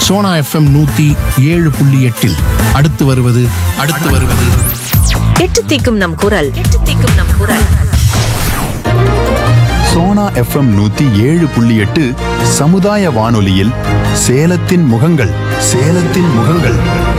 Sona FM நூத்தி ஏழு புள்ளி எட்டில் அடுத்து வருவது அடுத்து வருவது எட்டு தீக்கும் நம் குரல் எட்டு தீக்கும் நம் குரல் சோனா எஃப்எம் நூத்தி ஏழு புள்ளி எட்டு சமுதாய வானொலியில் சேலத்தின் முகங்கள் சேலத்தின் முகங்கள்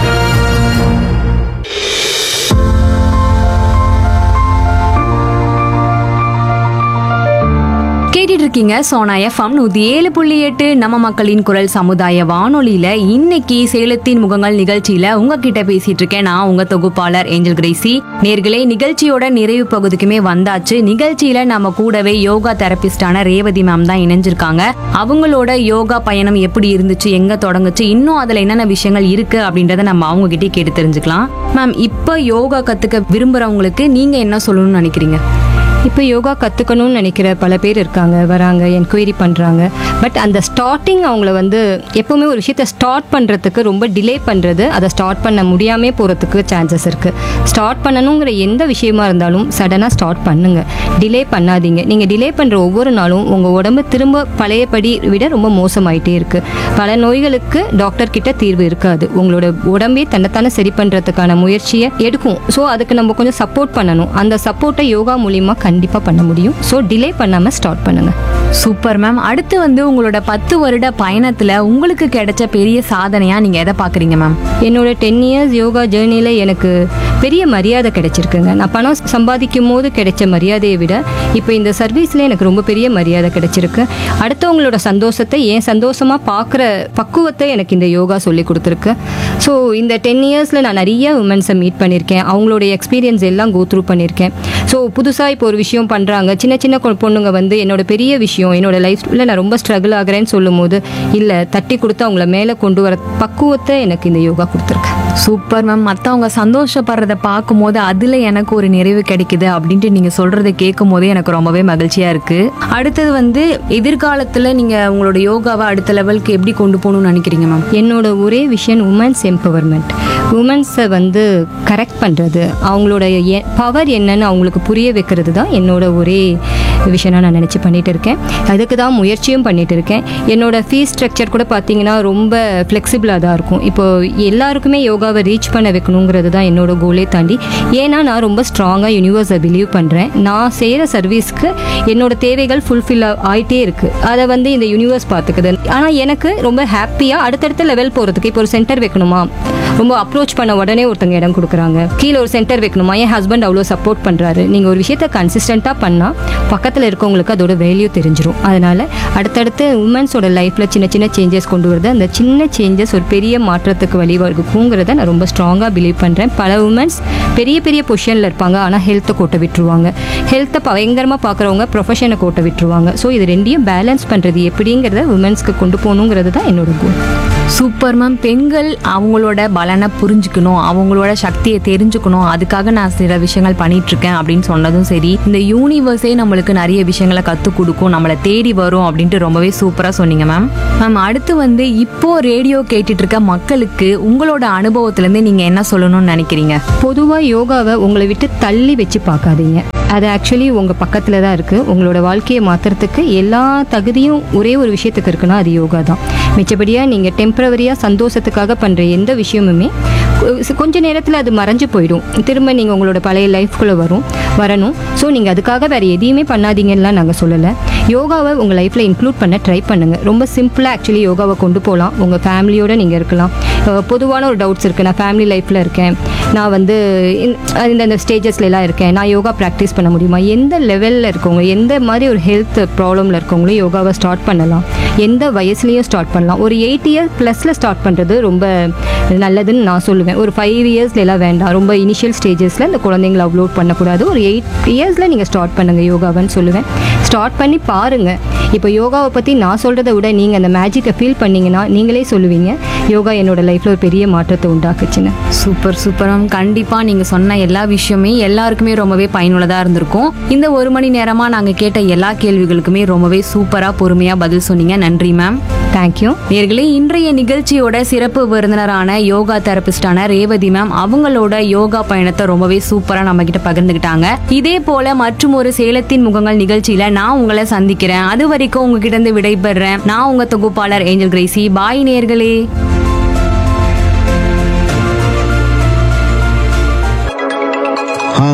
கேட்டுட்டு இருக்கீங்க சோனா எஃப்எம் நூத்தி ஏழு புள்ளி எட்டு நம்ம மக்களின் குரல் சமுதாய வானொலியில இன்னைக்கு சேலத்தின் முகங்கள் நிகழ்ச்சியில உங்ககிட்ட பேசிட்டு இருக்கேன் நான் உங்க தொகுப்பாளர் ஏஞ்சல் கிரேசி நேர்களே நிகழ்ச்சியோட நிறைவு பகுதிக்குமே வந்தாச்சு நிகழ்ச்சியில நம்ம கூடவே யோகா தெரபிஸ்டான ரேவதி மேம் தான் இணைஞ்சிருக்காங்க அவங்களோட யோகா பயணம் எப்படி இருந்துச்சு எங்க தொடங்குச்சு இன்னும் அதுல என்னென்ன விஷயங்கள் இருக்கு அப்படின்றத நம்ம அவங்க கிட்டே கேட்டு தெரிஞ்சுக்கலாம் மேம் இப்போ யோகா கத்துக்க விரும்புறவங்களுக்கு நீங்க என்ன சொல்லணும்னு நினைக்கிறீங்க இப்போ யோகா கற்றுக்கணும்னு நினைக்கிற பல பேர் இருக்காங்க வராங்க என்கொயரி பண்ணுறாங்க பட் அந்த ஸ்டார்டிங் அவங்கள வந்து எப்போவுமே ஒரு விஷயத்தை ஸ்டார்ட் பண்ணுறதுக்கு ரொம்ப டிலே பண்ணுறது அதை ஸ்டார்ட் பண்ண முடியாமே போகிறதுக்கு சான்சஸ் இருக்குது ஸ்டார்ட் பண்ணணுங்கிற எந்த விஷயமா இருந்தாலும் சடனாக ஸ்டார்ட் பண்ணுங்க டிலே பண்ணாதீங்க நீங்கள் டிலே பண்ணுற ஒவ்வொரு நாளும் உங்கள் உடம்பு திரும்ப பழையபடி விட ரொம்ப மோசமாயிட்டே இருக்குது பல நோய்களுக்கு டாக்டர் கிட்ட தீர்வு இருக்காது உங்களோட உடம்பே தன்னைத்தானே சரி பண்ணுறதுக்கான முயற்சியை எடுக்கும் ஸோ அதுக்கு நம்ம கொஞ்சம் சப்போர்ட் பண்ணணும் அந்த சப்போர்ட்டை யோகா மூலியமா கண்டிப்பாக பண்ண முடியும் ஸோ டிலே பண்ணாமல் ஸ்டார்ட் பண்ணுங்க சூப்பர் மேம் அடுத்து வந்து உங்களோட பத்து வருட பயணத்துல உங்களுக்கு கிடைச்ச பெரிய சாதனையா நீங்க எதை பாக்குறீங்க மேம் என்னோட டென் இயர்ஸ் யோகா ஜேர்னியில் எனக்கு பெரிய மரியாதை கிடைச்சிருக்குங்க நான் பணம் சம்பாதிக்கும் போது கிடைச்ச மரியாதையை விட இப்போ இந்த சர்வீஸில் எனக்கு ரொம்ப பெரிய மரியாதை கிடைச்சிருக்கு அடுத்தவங்களோட சந்தோஷத்தை ஏன் சந்தோஷமாக பார்க்குற பக்குவத்தை எனக்கு இந்த யோகா சொல்லி கொடுத்துருக்கு ஸோ இந்த டென் இயர்ஸில் நான் நிறைய உமன்ஸை மீட் பண்ணியிருக்கேன் அவங்களுடைய எக்ஸ்பீரியன்ஸ் எல்லாம் கோ த்ரூ பண்ணியிருக்கேன் ஸோ புதுசாக இப்போ ஒரு விஷயம் பண்ணுறாங்க சின்ன சின்ன கொ- பொண்ணுங்க வந்து என்னோட பெரிய விஷயம் என்னோட லைஃப்பில் நான் ரொம்ப ஸ்ட்ரகிள் ஆகுறேன்னு சொல்லும்போது இல்லை தட்டி கொடுத்து அவங்கள மேலே கொண்டு வர பக்குவத்தை எனக்கு இந்த யோகா கொடுத்துருக்கு சூப்பர் மேம் மற்றவங்க சந்தோஷப்படுறத பார்க்கும்போது அதுல எனக்கு ஒரு நிறைவு கிடைக்குது அப்படின்ட்டு நீங்க சொல்றதை கேட்கும் போதே எனக்கு ரொம்பவே மகிழ்ச்சியா இருக்கு அடுத்தது வந்து எதிர்காலத்துல நீங்க உங்களோட யோகாவை அடுத்த லெவலுக்கு எப்படி கொண்டு போகணும்னு நினைக்கிறீங்க மேம் என்னோட ஒரே விஷயம் உமன்ஸ் எம்பவர்மெண்ட் உமன்ஸை வந்து கரெக்ட் பண்ணுறது அவங்களோட பவர் என்னன்னு அவங்களுக்கு புரிய வைக்கிறது தான் என்னோட ஒரே விஷயம் நான் நினச்சி பண்ணிட்டு இருக்கேன் அதுக்கு தான் முயற்சியும் பண்ணிட்டு இருக்கேன் என்னோட ஃபீஸ் ஸ்ட்ரக்சர் கூட பார்த்தீங்கன்னா ரொம்ப ஃப்ளெக்சிபிளாக தான் இருக்கும் இப்போ எல்லாருக்குமே யோகாவை ரீச் பண்ண வைக்கணுங்கிறது தான் என்னோட கோலே தாண்டி ஏன்னா நான் ரொம்ப ஸ்ட்ராங்காக யூனிவர்ஸை பிலீவ் பண்ணுறேன் நான் செய்கிற சர்வீஸ்க்கு என்னோட தேவைகள் ஃபுல்ஃபில் ஆகிட்டே இருக்குது அதை வந்து இந்த யூனிவர்ஸ் பார்த்துக்குது ஆனால் எனக்கு ரொம்ப ஹாப்பியாக அடுத்தடுத்த லெவல் போகிறதுக்கு இப்போ ஒரு சென்டர் வைக்கணுமா ரொம்ப அப்ரோச் பண்ண உடனே ஒருத்தங்க இடம் கொடுக்குறாங்க கீழே ஒரு சென்டர் வைக்கணுமா என் ஹஸ்பண்ட் அவ்வளோ சப்போர்ட் பண்ணுறாரு நீங்கள் ஒரு விஷயத்தை கன்சிஸ்டண்ட்டாக பண்ணால் பக்கத்தில் இருக்கவங்களுக்கு அதோட வேல்யூ தெரிஞ்சிரும் அதனால அடுத்தடுத்து உமன்ஸோட லைஃப்பில் சின்ன சின்ன சேஞ்சஸ் கொண்டு வருது அந்த சின்ன சேஞ்சஸ் ஒரு பெரிய மாற்றத்துக்கு வழிவகுக்குங்கிறத நான் ரொம்ப ஸ்ட்ராங்காக பிலீவ் பண்ணுறேன் பல உமன்ஸ் பெரிய பெரிய பொசிஷனில் இருப்பாங்க ஆனால் ஹெல்த்தை கோட்டை விட்டுருவாங்க ஹெல்த்தை பயங்கரமாக பார்க்குறவங்க ப்ரொஃபஷனை கோட்டை விட்டுருவாங்க ஸோ இது ரெண்டையும் பேலன்ஸ் பண்ணுறது எப்படிங்கிறத உமன்ஸ்க்கு கொண்டு போகணுங்கிறது தான் என்னோட கோல் சூப்பர் மேம் பெண்கள் அவங்களோட பலனை புரிஞ்சுக்கணும் அவங்களோட சக்தியை தெரிஞ்சுக்கணும் அதுக்காக நான் சில விஷயங்கள் பண்ணிட்டு இருக்கேன் அப்படின்னு சொன்னதும் சரி இந்த யூனிவர்ஸே நம்மளுக்கு நிறைய விஷயங்களை கற்றுக் கொடுக்கும் நம்மளை தேடி வரும் அப்படின்ட்டு ரொம்பவே சூப்பராக சொன்னீங்க மேம் மேம் அடுத்து வந்து இப்போ ரேடியோ கேட்டுட்டு இருக்க மக்களுக்கு உங்களோட அனுபவத்திலேருந்து நீங்கள் என்ன சொல்லணும்னு நினைக்கிறீங்க பொதுவாக யோகாவை உங்களை விட்டு தள்ளி வச்சு பார்க்காதீங்க அது ஆக்சுவலி உங்கள் பக்கத்தில் தான் இருக்குது உங்களோட வாழ்க்கையை மாற்றுறதுக்கு எல்லா தகுதியும் ஒரே ஒரு விஷயத்துக்கு இருக்குன்னா அது யோகா தான் மிச்சபடியாக நீங்கள் டெம்பரவரியாக சந்தோஷத்துக்காக பண்ணுற எந்த விஷயமுமே கொ- கொஞ்ச நேரத்தில் அது மறைஞ்சு போயிடும் திரும்ப நீங்கள் உங்களோட பழைய லைஃப்குள்ளே வரும் வரணும் ஸோ நீங்கள் அதுக்காக வேறு எதையுமே பண்ணாதீங்கன்னுலாம் நாங்கள் சொல்லலை யோகாவை உங்கள் லைஃப்பில் இன்க்ளூட் பண்ண ட்ரை பண்ணுங்கள் ரொம்ப சிம்பிளாக ஆக்சுவலி யோகாவை கொண்டு போகலாம் உங்கள் ஃபேமிலியோட நீங்கள் இருக்கலாம் அஹ் பொதுவான ஒரு டவுட்ஸ் இருக்குது நான் ஃபேமிலி லைஃப்பில் இருக்கேன் நான் வந்து இந்த- இந்த ஸ்டேஜஸ்ல எல்லாம் இருக்கேன் நான் யோகா ப்ராக்டிஸ் பண்ண முடியுமா எந்த லெவலில் இருக்கவங்க எந்த மாதிரி ஒரு ஹெல்த் ப்ராப்ளமில் இருக்கவங்களும் யோகாவை ஸ்டார்ட் பண்ணலாம் எந்த வயசுலேயும் ஸ்டார்ட் பண்ணலாம் ஒரு எயிட் இயர் ப்ளஸில் ஸ்டார்ட் பண்ணுறது ரொம்ப நல்லதுன்னு நான் சொல்லுவேன் ஒரு ஃபைவ் இயர்ஸ்ல எல்லாம் வேண்டாம் ரொம்ப இனிஷியல் ஸ்டேஜஸில் இந்த குழந்தைங்களை அப்லோட் பண்ணக்கூடாது ஒரு எயிட் இயர்ஸில் நீங்கள் ஸ்டார்ட் பண்ணுங்கள் யோகாவன்னு சொல்லுவேன் ஸ்டார்ட் பண்ணி பாருங்கள் இப்போ யோகாவை பற்றி நான் சொல்கிறத விட நீங்கள் அந்த மேஜிக்கை ஃபீல் பண்ணீங்கன்னா நீங்களே சொல்லுவீங்க யோகா என்னோட லைஃப்பில் ஒரு பெரிய மாற்றத்தை உண்டாக்குச்சுன்னு சூப்பர் சூப்பர் மேம் கண்டிப்பா நீங்க சொன்ன எல்லா விஷயமே எல்லாருக்குமே ரொம்பவே பயனுள்ளதா இருந்திருக்கும் இந்த ஒரு மணி நேரமா நாங்க கேட்ட எல்லா கேள்விகளுக்குமே ரொம்பவே சூப்பரா பொறுமையா பதில் சொன்னீங்க நன்றி மேம் தேங்க்யூ நேர்களே இன்றைய நிகழ்ச்சியோட சிறப்பு விருந்தினரான யோகா தெரபிஸ்டான ரேவதி மேம் அவங்களோட யோகா பயணத்தை ரொம்பவே சூப்பரா நம்ம கிட்ட பகிர்ந்துக்கிட்டாங்க இதே போல மற்றும் ஒரு சேலத்தின் முகங்கள் நிகழ்ச்சியில நான் உங்களை சந்திக்கிறேன் அது வரைக்கும் உங்ககிட்ட இருந்து விடைபெறேன் நான் உங்க தொகுப்பாளர் ஏஞ்சல் கிரேசி பாய் நேர்களே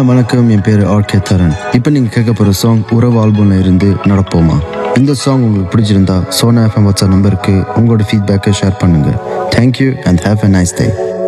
வணக்கம் என் பேர் ஆர் கே தரன் இப்போ நீங்கள் கேட்க போகிற சாங் உறவு ஆல்பம்ல இருந்து நடப்போமா இந்த சாங் உங்களுக்கு பிடிச்சிருந்தா சோனா எஃப்எம் வாட்ஸ்அப் நம்பருக்கு உங்களோட ஃபீட்பேக்கை ஷேர் பண்ணுங்கள் thank you and have a nice day